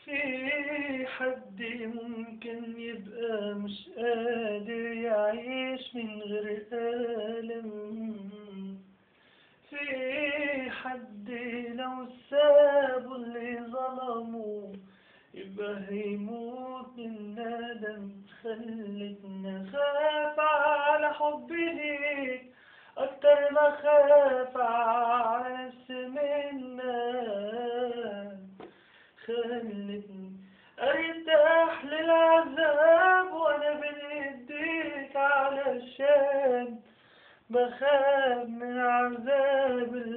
في حد ممكن يبقى مش قادر يعيش من غير ألم في حد لو سابوا اللي ظلموا يبقى هيموت من ندم خلتنا خاف على حبي ليك أكتر ما خاف على نفسي منك خلتني أرتاح للعذاب وأنا بين إيديك علشان بخاف من عذاب